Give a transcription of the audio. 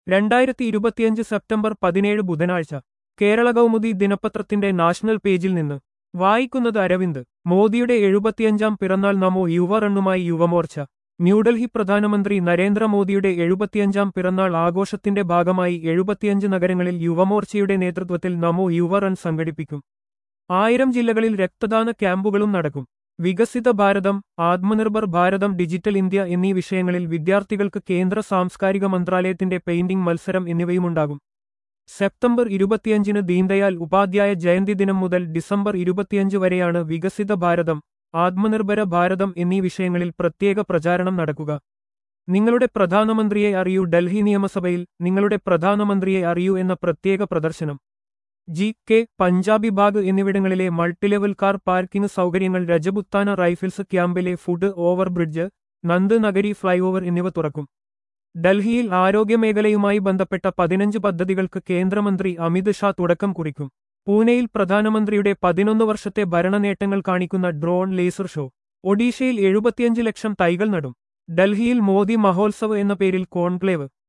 രണ്ടായിരത്തി ഇരുപത്തിയഞ്ച് സെപ്റ്റംബർ പതിനേഴ് ബുധനാഴ്ച കേരള കൗമുദി ദിനപത്രത്തിന്റെ നാഷണൽ പേജിൽ നിന്ന് വായിക്കുന്നത് അരവിന്ദ് മോദിയുടെ എഴുപത്തിയഞ്ചാം പിറന്നാൾ നമോ യുവ റണ്ണുമായി യുവമോർച്ച ന്യൂഡൽഹി പ്രധാനമന്ത്രി നരേന്ദ്രമോദിയുടെ എഴുപത്തിയഞ്ചാം പിറന്നാൾ ആഘോഷത്തിന്റെ ഭാഗമായി എഴുപത്തിയഞ്ച് നഗരങ്ങളിൽ യുവമോർച്ചയുടെ നേതൃത്വത്തിൽ നമോ യുവ റൺ സംഘടിപ്പിക്കും ആയിരം ജില്ലകളിൽ രക്തദാന ക്യാമ്പുകളും നടക്കും വികസിത ഭാരതം ആത്മനിർഭർ ഭാരതം ഡിജിറ്റൽ ഇന്ത്യ എന്നീ വിഷയങ്ങളിൽ വിദ്യാർത്ഥികൾക്ക് കേന്ദ്ര സാംസ്കാരിക മന്ത്രാലയത്തിന്റെ പെയിന്റിംഗ് മത്സരം എന്നിവയുമുണ്ടാകും സെപ്റ്റംബർ ഇരുപത്തിയഞ്ചിന് ദീൻദയാൽ ഉപാധ്യായ ജയന്തി ദിനം മുതൽ ഡിസംബർ ഇരുപത്തിയഞ്ച് വരെയാണ് വികസിത ഭാരതം ആത്മനിർഭര ഭാരതം എന്നീ വിഷയങ്ങളിൽ പ്രത്യേക പ്രചാരണം നടക്കുക നിങ്ങളുടെ പ്രധാനമന്ത്രിയെ അറിയൂ ഡൽഹി നിയമസഭയിൽ നിങ്ങളുടെ പ്രധാനമന്ത്രിയെ അറിയൂ എന്ന പ്രത്യേക പ്രദർശനം ജി കെ പഞ്ചാബി ബാഗ് എന്നിവിടങ്ങളിലെ മൾട്ടിലെവൽ കാർ പാർക്കിംഗ് സൗകര്യങ്ങൾ രജപുത്താന റൈഫിൾസ് ക്യാമ്പിലെ food over bridge Nand Nagri flyover എന്നിവ തുറക്കും ഡൽഹിയിൽ ആരോഗ്യമേഖലയുമായി ബന്ധപ്പെട്ട പതിനഞ്ച് പദ്ധതികൾക്ക് കേന്ദ്രമന്ത്രി അമിത് ഷാ തുടക്കം കുറിക്കും പൂനെയിൽ പ്രധാനമന്ത്രിയുടെ പതിനൊന്ന് വർഷത്തെ ഭരണനേട്ടങ്ങൾ കാണിക്കുന്ന ഡ്രോൺ ലേസർ ഷോ ഒഡീഷയിൽ എഴുപത്തിയഞ്ച് ലക്ഷം തൈകൾ നടും ഡൽഹിയിൽ മോദി മഹോത്സവ് എന്ന പേരിൽ കോൺക്ലേവ്